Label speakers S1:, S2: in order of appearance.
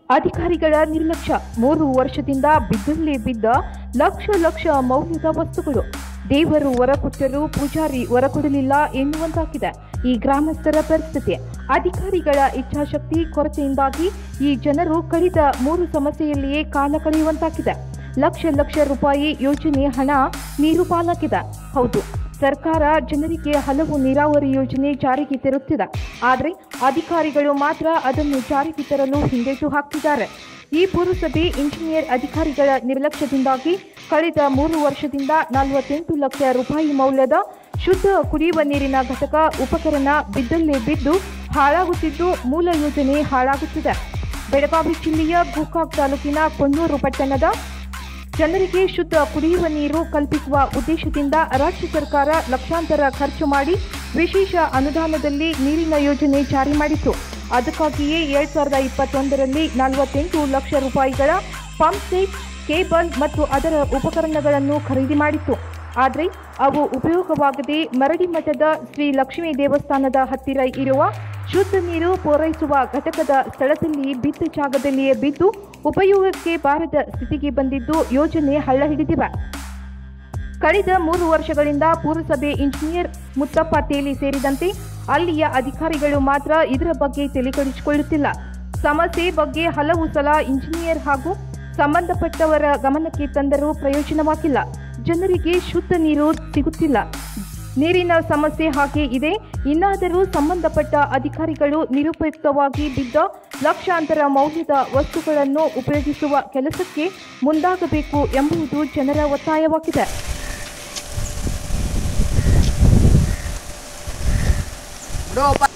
S1: ಅಧಿಕಾರಿಗಳ ನಿರ್ಲಕ್ಷ್ಯ ಮೂರು ವರ್ಷದಿಂದ ಬಿದ್ದಲ್ಲೇ ಬಿದ್ದ ಲಕ್ಷ ಲಕ್ಷ ಮೌಲ್ಯದ ವಸ್ತುಗಳು ದೇವರು ವರ ಕೊಟ್ಟರೂ ಪೂಜಾರಿ ವರ ಕೊಡಲಿಲ್ಲ ಎನ್ನುವಂತಾಗಿದೆ ಈ ಗ್ರಾಮಸ್ಥರ ಪರಿಸ್ಥಿತಿ ಅಧಿಕಾರಿಗಳ ಇಚ್ಛಾಶಕ್ತಿ ಕೊರತೆಯಿಂದಾಗಿ ಈ ಜನರು ಕಳೆದ ಮೂರು ಸಮಸ್ಯೆಯಲ್ಲಿಯೇ ಕಾಲ ಕಳೆಯುವಂತಾಗಿದೆ ಲಕ್ಷ ಲಕ್ಷ ರೂಪಾಯಿ ಯೋಜನೆ ಹಣ ನೀರು ಪಾಲಾಗಿದೆ ಹೌದು ಸರ್ಕಾರ ಜನರಿಗೆ ಹಲವು ನೀರಾವರಿ ಯೋಜನೆ ಜಾರಿಗೆ ತರುತ್ತಿದೆ ಆದರೆ ಅಧಿಕಾರಿಗಳು ಮಾತ್ರ ಅದನ್ನು ಜಾರಿಗೆ ತರಲು ಹಿಂದೇಟು ಹಾಕ್ತಿದ್ದಾರೆ ಈ ಪುರಸಭೆ ಇಂಜಿನಿಯರ್ ಅಧಿಕಾರಿಗಳ ನಿರ್ಲಕ್ಷ್ಯದಿಂದಾಗಿ ಕಳೆದ ಮೂರು ವರ್ಷದಿಂದ ನಲವತ್ತೆಂಟು ಲಕ್ಷ ರೂಪಾಯಿ ಮೌಲ್ಯದ ಶುದ್ಧ ಕುಡಿಯುವ ನೀರಿನ ಘಟಕ ಉಪಕರಣ ಬಿದ್ದಲ್ಲೇ ಬಿದ್ದು ಹಾಳಾಗುತ್ತಿದ್ದು ಮೂಲ ಯೋಜನೆ ಹಾಳಾಗುತ್ತಿದೆ ಬೆಳಗಾವಿ ಜಿಲ್ಲೆಯ ಗೋಕಾಕ್ ತಾಲೂಕಿನ ಕೊಣ್ಣೂರು ಪಟ್ಟಣದ ಜನರಿಗೆ ಶುದ್ಧ ಕುಡಿಯುವ ನೀರು ಕಲ್ಪಿಸುವ ಉದ್ದೇಶದಿಂದ ರಾಜ್ಯ ಸರ್ಕಾರ ಲಕ್ಷಾಂತರ ಖರ್ಚು ಮಾಡಿ ವಿಶೇಷ ಅನುದಾನದಲ್ಲಿ ನೀರಿನ ಯೋಜನೆ ಜಾರಿ ಮಾಡಿತು ಅದಕ್ಕಾಗಿಯೇ ಎರಡ್ ಸಾವಿರದ ಇಪ್ಪತ್ತೊಂದರಲ್ಲಿ ನಲವತ್ತೆಂಟು ಲಕ್ಷ ರೂಪಾಯಿಗಳ ಪಂಪ್ ಸೆಟ್ ಕೇಬಲ್ ಮತ್ತು ಅದರ ಉಪಕರಣಗಳನ್ನು ಖರೀದಿ ಮಾಡಿತ್ತು ಆದರೆ ಅವು ಉಪಯೋಗವಾಗದೆ ಮರಡಿ ಮಠದ ಶ್ರೀ ಲಕ್ಷ್ಮೀ ದೇವಸ್ಥಾನದ ಹತ್ತಿರ ಇರುವ ಶುದ್ಧ ನೀರು ಪೂರೈಸುವ ಘಟಕದ ಸ್ಥಳದಲ್ಲಿ ಬಿದ್ದ ಜಾಗದಲ್ಲಿಯೇ ಬಿದ್ದು ಉಪಯೋಗಕ್ಕೆ ಬಾರದ ಸ್ಥಿತಿಗೆ ಬಂದಿದ್ದು ಯೋಜನೆ ಹಳ್ಳ ಹಿಡಿದಿವೆ ಕಳೆದ ಮೂರು ವರ್ಷಗಳಿಂದ ಪುರಸಭೆ ಇಂಜಿನಿಯರ್ ಮುತ್ತಪ್ಪ ತೇಲಿ ಸೇರಿದಂತೆ ಅಲ್ಲಿಯ ಅಧಿಕಾರಿಗಳು ಮಾತ್ರ ಇದರ ಬಗ್ಗೆ ತಲೆಕೆಡಿಸಿಕೊಳ್ಳುತ್ತಿಲ್ಲ ಸಮಸ್ಯೆ ಬಗ್ಗೆ ಹಲವು ಸಲ ಇಂಜಿನಿಯರ್ ಹಾಗೂ ಸಂಬಂಧಪಟ್ಟವರ ಗಮನಕ್ಕೆ ತಂದರೂ ಪ್ರಯೋಜನವಾಗಿಲ್ಲ ಜನರಿಗೆ ಶುದ್ಧ ನೀರು ಸಿಗುತ್ತಿಲ್ಲ ನೀರಿನ ಸಮಸ್ಯೆ ಹಾಗೆ ಇದೆ ಇನ್ನಾದರೂ ಸಂಬಂಧಪಟ್ಟ ಅಧಿಕಾರಿಗಳು ನಿರುಪಯುಕ್ತವಾಗಿ ಬಿದ್ದ ಲಕ್ಷಾಂತರ ಮೌಲ್ಯದ ವಸ್ತುಗಳನ್ನು ಉಪಯೋಗಿಸುವ ಕೆಲಸಕ್ಕೆ ಮುಂದಾಗಬೇಕು ಎಂಬುದು ಜನರ ಒತ್ತಾಯವಾಗಿದೆ
S2: ಬಿಡೋಪ್ಪ